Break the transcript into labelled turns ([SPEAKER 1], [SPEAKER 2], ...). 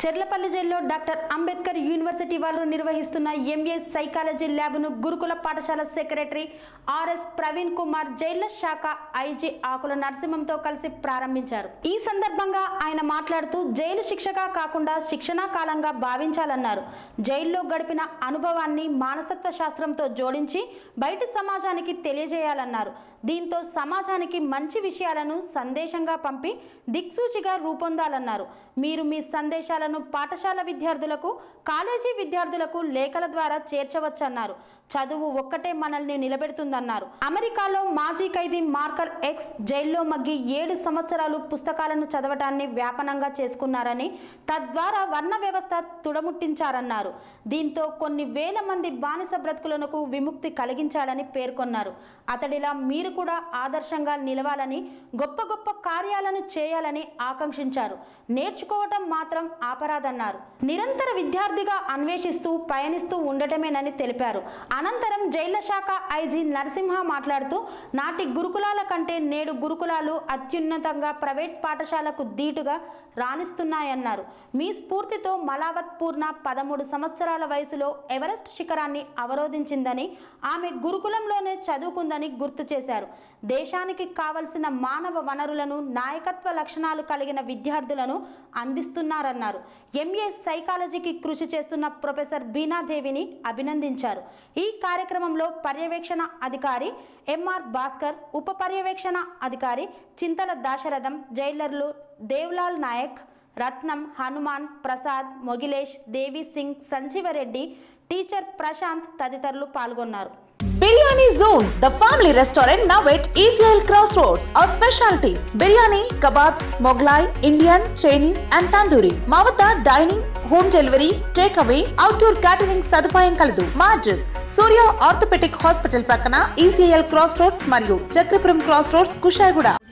[SPEAKER 1] చెర్లపల్లి జైల్లో doctor Ambedkar university వాళ్ళు నిర్వహిస్తున్న ఎంఏ సైకాలజీ ల్యాబ్ను గురుకుల పాఠశాల సెక్రటరీ ఆర్ఎస్ ప్రవీణ్ కుమార్ జైళ్ల శాఖ ఐజీ ఆకుల నరసింహంతో కలిసి ప్రారంభించారు ఈ సందర్భంగా ఆయన మాట్లాడుతూ జైలు శిక్షగా కాకుండా శిక్షణా కాలంగా భావించాలన్నారు జైల్లో గడిపిన అనుభవాన్ని మానసత్వ శాస్త్రంతో జోడించి బయటి సమాజానికి తెలియజేయాలన్నారు దీంతో సమాజానికి మంచి విషయాలను సందేశంగా పంపి దిక్సూచిగా రూపొందాలన్నారు మీరు మీ సందేశాలను పాఠశాల విద్యార్థులకు కాలేజీ విద్యార్థులకు లేఖల ద్వారా చేర్చవచ్చన్నారు చదువు ఒక్కటే మనల్ని నిలబెడుతుందన్నారు అమెరికాలో మాజీ ఖైదీ మార్కర్ ఎక్స్ జైల్లో మగ్గి ఏడు సంవత్సరాలు పుస్తకాలను చదవటాన్ని వ్యాపనంగా చేసుకున్నారని తద్వారా వర్ణ వ్యవస్థ తుడముట్టించారన్నారు దీంతో కొన్ని వేల మంది బానిస బ్రతుకులకు విముక్తి కలిగించాడని పేర్కొన్నారు అతడిలా మీరు కూడా ఆదర్శంగా నిలవాలని గొప్ప గొప్ప కార్యాలను చేయాలని ఆకాంక్షించారు నేర్చుకోవటం మాత్రం ఆపరాదన్నారు నిరంతర విద్యార్థిగా అన్వేషిస్తూ పయనిస్తూ ఉండటమేనని తెలిపారు అనంతరం జైళ్ల శాఖ ఐజీ నరసింహ మాట్లాడుతూ నాటి గురుకులాల కంటే నేడు గురుకులాలు అత్యున్నతంగా ప్రైవేట్ పాఠశాలకు ధీటుగా రాణిస్తున్నాయన్నారు మీ స్ఫూర్తితో మలావత్ పూర్ణ పదమూడు సంవత్సరాల వయసులో ఎవరెస్ట్ శిఖరాన్ని అవరోధించిందని ఆమె గురుకులంలోనే చదువుకుందని గుర్తు చేశారు దేశానికి కావలసిన మానవ వనరులను నాయకత్వ లక్షణాలు కలిగిన విద్యార్థులను అందిస్తున్నారన్నారు ఎంఏ సైకాలజీకి కృషి చేస్తున్న ప్రొఫెసర్ బీనాదేవిని అభినందించారు ఈ కార్యక్రమంలో పర్యవేక్షణ అధికారి ఎంఆర్ భాస్కర్ ఉప పర్యవేక్షణ అధికారి చింతల దాశరథం జైలర్లు దేవ్లాల్ నాయక్ రత్నం హనుమాన్ ప్రసాద్ మొగిలేష్ దేవి సింగ్ సంజీవరెడ్డి టీచర్ ప్రశాంత్ తదితరులు పాల్గొన్నారు
[SPEAKER 2] biryani zone the family restaurant now at ECIL cross roads our specialities biryani kebabs Mughlai Indian Chinese and tandoori మా వద్ద dining home delivery take away outdoor catering సదుపాయం కలదు మా అడ్రస్ సూర్య ఆర్థోపెటిక్ హాస్పిటల్ ప్రక్కన ఈసీఎల్ క్రాస్ రోడ్స్ మరియు చక్రపురం క్రాస్ రోడ్స్ కుషాయిగూడ